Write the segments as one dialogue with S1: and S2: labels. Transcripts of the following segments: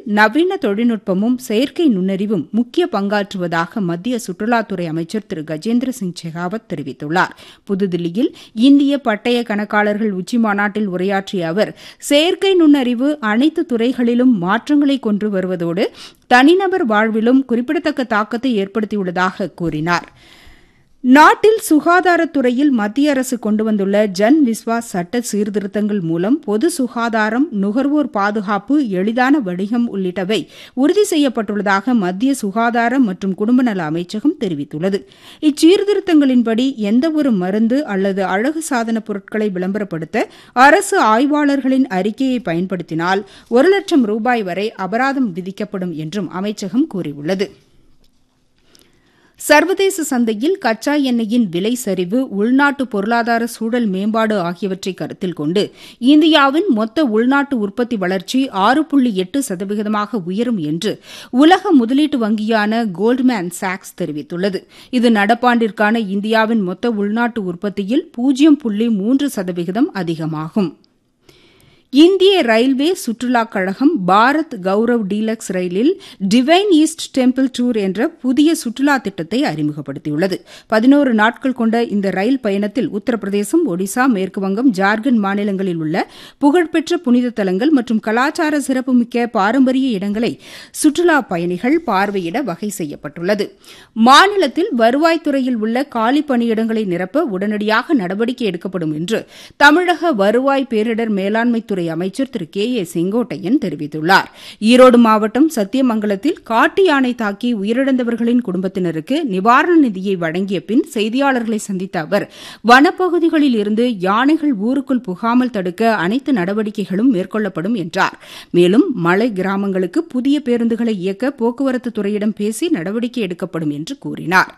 S1: நவீன தொழில்நுட்பமும் செயற்கை நுண்ணறிவும் முக்கிய பங்காற்றுவதாக மத்திய சுற்றுலாத்துறை அமைச்சர் திரு கஜேந்திர சிங் செகாவத் தெரிவித்துள்ளார் புதுதில்லியில் இந்திய பட்டய கணக்காளர்கள் உச்சிமாநாட்டில் உரையாற்றிய அவர் செயற்கை நுண்ணறிவு அனைத்து துறைகளிலும் மாற்றங்களை கொண்டு வருவதோடு தனிநபர் வாழ்விலும் குறிப்பிடத்தக்க தாக்கத்தை ஏற்படுத்தியுள்ளதாக கூறினார் நாட்டில் சுகாதாரத்துறையில் மத்திய அரசு கொண்டு வந்துள்ள ஜன் விஸ்வாஸ் சட்ட சீர்திருத்தங்கள் மூலம் பொது சுகாதாரம் நுகர்வோர் பாதுகாப்பு எளிதான வணிகம் உள்ளிட்டவை உறுதி செய்யப்பட்டுள்ளதாக மத்திய சுகாதாரம் மற்றும் குடும்ப நல அமைச்சகம் தெரிவித்துள்ளது இச்சீர்திருத்தங்களின்படி எந்தவொரு மருந்து அல்லது அழகு சாதன பொருட்களை விளம்பரப்படுத்த அரசு ஆய்வாளர்களின் அறிக்கையை பயன்படுத்தினால் ஒரு லட்சம் ரூபாய் வரை அபராதம் விதிக்கப்படும் என்றும் அமைச்சகம் கூறியுள்ளது சர்வதேச சந்தையில் கச்சா எண்ணெயின் விலை சரிவு உள்நாட்டு பொருளாதார சூழல் மேம்பாடு ஆகியவற்றை கருத்தில் கொண்டு இந்தியாவின் மொத்த உள்நாட்டு உற்பத்தி வளர்ச்சி ஆறு புள்ளி எட்டு சதவிகிதமாக உயரும் என்று உலக முதலீட்டு வங்கியான கோல்ட்மேன் சாக்ஸ் தெரிவித்துள்ளது இது நடப்பாண்டிற்கான இந்தியாவின் மொத்த உள்நாட்டு உற்பத்தியில் பூஜ்ஜியம் புள்ளி மூன்று சதவிகிதம் அதிகமாகும் இந்திய ரயில்வே சுற்றுலாக் கழகம் பாரத் கௌரவ் டீலக்ஸ் ரயிலில் டிவைன் ஈஸ்ட் டெம்பிள் டூர் என்ற புதிய சுற்றுலா திட்டத்தை அறிமுகப்படுத்தியுள்ளது பதினோரு நாட்கள் கொண்ட இந்த ரயில் பயணத்தில் உத்தரப்பிரதேசம் ஒடிசா மேற்குவங்கம் ஜார்க்கண்ட் மாநிலங்களில் உள்ள புகழ்பெற்ற புனித தலங்கள் மற்றும் கலாச்சார சிறப்புமிக்க பாரம்பரிய இடங்களை சுற்றுலா பயணிகள் பார்வையிட வகை செய்யப்பட்டுள்ளது மாநிலத்தில் வருவாய்த்துறையில் உள்ள காலி பணியிடங்களை நிரப்ப உடனடியாக நடவடிக்கை எடுக்கப்படும் என்று தமிழக வருவாய் பேரிடர் மேலாண்மை துறை அமைச்சர் திரு கே ஏ செங்கோட்டையன் தெரிவித்துள்ளார் ஈரோடு மாவட்டம் சத்தியமங்கலத்தில் காட்டு யானை தாக்கி உயிரிழந்தவர்களின் குடும்பத்தினருக்கு நிவாரண நிதியை வழங்கிய பின் செய்தியாளர்களை சந்தித்த அவர் வனப்பகுதிகளில் இருந்து யானைகள் ஊருக்குள் புகாமல் தடுக்க அனைத்து நடவடிக்கைகளும் மேற்கொள்ளப்படும் என்றார் மேலும் மலை கிராமங்களுக்கு புதிய பேருந்துகளை இயக்க போக்குவரத்து துறையிடம் பேசி நடவடிக்கை எடுக்கப்படும் என்று கூறினார்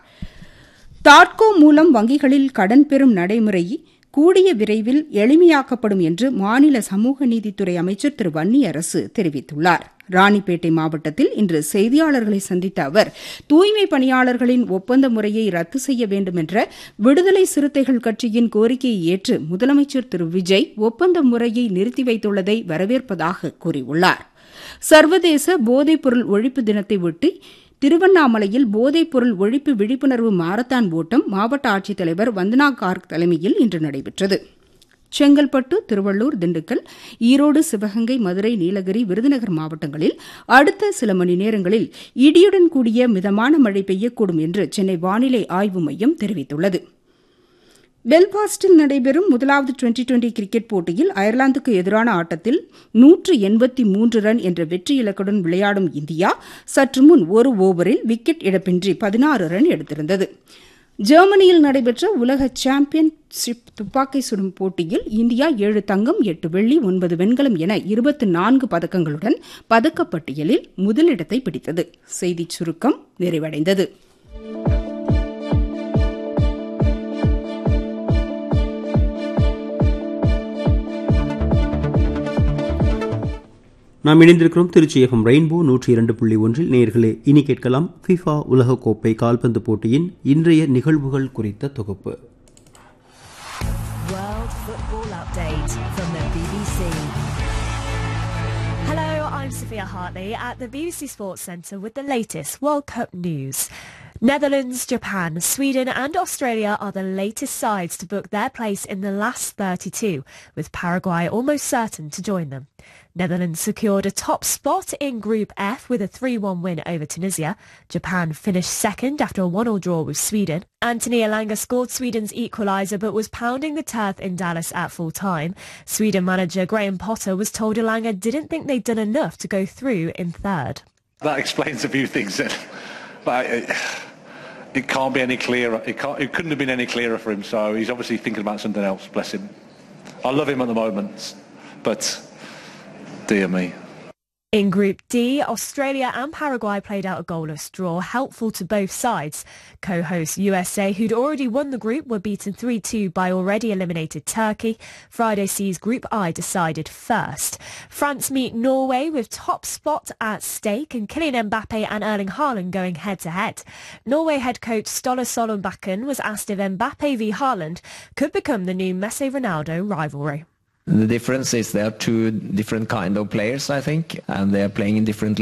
S1: தாட்கோ மூலம் வங்கிகளில் கடன் பெறும் நடைமுறை கூடிய விரைவில் எளிமையாக்கப்படும் என்று மாநில சமூக நீதித்துறை அமைச்சர் திரு வன்னியரசு தெரிவித்துள்ளார் ராணிப்பேட்டை மாவட்டத்தில் இன்று செய்தியாளர்களை சந்தித்த அவர் தூய்மை பணியாளர்களின் ஒப்பந்த முறையை ரத்து செய்ய வேண்டும் என்ற விடுதலை சிறுத்தைகள் கட்சியின் கோரிக்கையை ஏற்று முதலமைச்சர் திரு விஜய் ஒப்பந்த முறையை நிறுத்தி வைத்துள்ளதை வரவேற்பதாக கூறியுள்ளார் சர்வதேச போதைப்பொருள் ஒழிப்பு தினத்தை ஒட்டி திருவண்ணாமலையில் போதைப்பொருள் ஒழிப்பு விழிப்புணர்வு மாரத்தான் ஓட்டம் மாவட்ட ஆட்சித்தலைவர் வந்தனா கார்க் தலைமையில் இன்று நடைபெற்றது செங்கல்பட்டு திருவள்ளூர் திண்டுக்கல் ஈரோடு சிவகங்கை மதுரை நீலகிரி விருதுநகர் மாவட்டங்களில் அடுத்த சில மணி நேரங்களில் இடியுடன் கூடிய மிதமான மழை பெய்யக்கூடும் என்று சென்னை வானிலை ஆய்வு மையம் தெரிவித்துள்ளது பெல்பாஸ்டில் நடைபெறும் முதலாவது டுவெண்டி டுவெண்டி கிரிக்கெட் போட்டியில் அயர்லாந்துக்கு எதிரான ஆட்டத்தில் நூற்று எண்பத்தி மூன்று ரன் என்ற வெற்றி இலக்குடன் விளையாடும் இந்தியா சற்று முன் ஒரு ஓவரில் விக்கெட் இழப்பின்றி பதினாறு ரன் எடுத்திருந்தது ஜெர்மனியில் நடைபெற்ற உலக சாம்பியன்ஷிப் துப்பாக்கி சுடும் போட்டியில் இந்தியா ஏழு தங்கம் எட்டு வெள்ளி ஒன்பது வெண்கலம் என இருபத்தி நான்கு பதக்கங்களுடன் பதக்கப்பட்டியலில் முதலிடத்தை பிடித்தது செய்திச் சுருக்கம் நிறைவடைந்தது
S2: நாம் இணைந்திருக்கிறோம் திருச்சி எஃப்எம் ரெயின்போ நூற்றி இரண்டு புள்ளி ஒன்றில் நேர்களே இனி கேட்கலாம் ஃபிஃபா உலகக்கோப்பை கால்பந்து போட்டியின் இன்றைய நிகழ்வுகள் குறித்த தொகுப்பு
S3: World Football Update from the BBC. Hello, I'm Sophia Hartley at the BBC Sports Centre with the latest World Cup news. Netherlands, Japan, Sweden and Australia are the latest sides to book their place in the last 32, with Paraguay almost certain to join them. Netherlands secured a top spot in Group F with a 3-1 win over Tunisia. Japan finished second after a 1-0 draw with Sweden. Anthony Elanga scored Sweden's equaliser but was pounding the turf in Dallas at full time. Sweden manager Graham Potter was told Elanga didn't think they'd done enough to go through in third.
S4: That explains a few things then. But it, it can't be any clearer. It, can't, it couldn't have been any clearer for him. So he's obviously thinking about something else. Bless him. I love him at the moment, but dear me.
S3: In Group D, Australia and Paraguay played out a goalless draw, helpful to both sides. Co-host USA, who'd already won the group, were beaten 3-2 by already eliminated Turkey. Friday sees Group I decided first. France meet Norway with top spot at stake and Kylian Mbappe and Erling Haaland going head-to-head. Norway head coach Ståle Solbakken was asked if Mbappe v Haaland could become the new Messi-Ronaldo rivalry.
S5: The difference is they are two different kind of players, I think, and they are playing in different